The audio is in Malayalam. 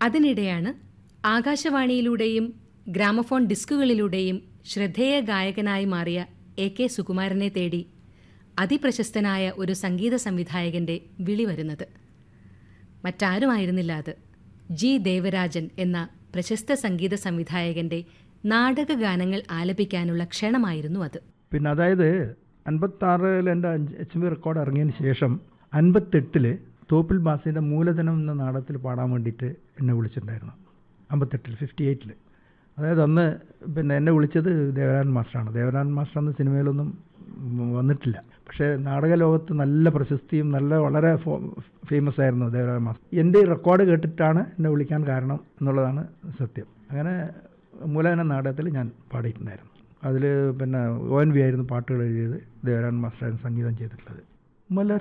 അതിനിടെയാണ് ആകാശവാണിയിലൂടെയും ഗ്രാമഫോൺ ഡിസ്കുകളിലൂടെയും ശ്രദ്ധേയ ഗായകനായി മാറിയ എ കെ സുകുമാരനെ തേടി അതിപ്രശസ്തനായ ഒരു സംഗീത സംവിധായകന്റെ വിളി വരുന്നത് മറ്റാരുമായിരുന്നില്ല അത് ജി ദേവരാജൻ എന്ന പ്രശസ്ത സംഗീത സംവിധായകന്റെ നാടകഗാനങ്ങൾ ആലപിക്കാനുള്ള ക്ഷണമായിരുന്നു അത് പിന്നെ അതായത് അൻപത്താറിൽ എൻ്റെ എച്ച് ബി റെക്കോർഡ് ഇറങ്ങിയതിന് ശേഷം അൻപത്തെട്ടിൽ തോപ്പിൽ ബാസിൻ്റെ മൂലധനം എന്ന നാടകത്തിൽ പാടാൻ വേണ്ടിയിട്ട് എന്നെ വിളിച്ചിട്ടുണ്ടായിരുന്നു അമ്പത്തെട്ടിൽ ഫിഫ്റ്റി എയ്റ്റിൽ അതായത് അന്ന് പിന്നെ എന്നെ വിളിച്ചത് ദേവരാൻ മാസ്റ്ററാണ് ദേവരാൻ മാസ്റ്റർ അന്ന് സിനിമയിലൊന്നും വന്നിട്ടില്ല പക്ഷേ നാടക ലോകത്ത് നല്ല പ്രശസ്തിയും നല്ല വളരെ ഫേമസ് ആയിരുന്നു ദേവരാൻ മാസ്റ്റർ എൻ്റെ ഈ റെക്കോർഡ് കേട്ടിട്ടാണ് എന്നെ വിളിക്കാൻ കാരണം എന്നുള്ളതാണ് സത്യം അങ്ങനെ മൂലധന നാടകത്തിൽ ഞാൻ പാടിയിട്ടുണ്ടായിരുന്നു അതിൽ പിന്നെ ഒ എൻ വി ആയിരുന്നു പാട്ടുകൾ എഴുതിയത് ദേവരാൻ മാസ്റ്ററായിരുന്നു സംഗീതം ചെയ്തിട്ടുള്ളത് മലർ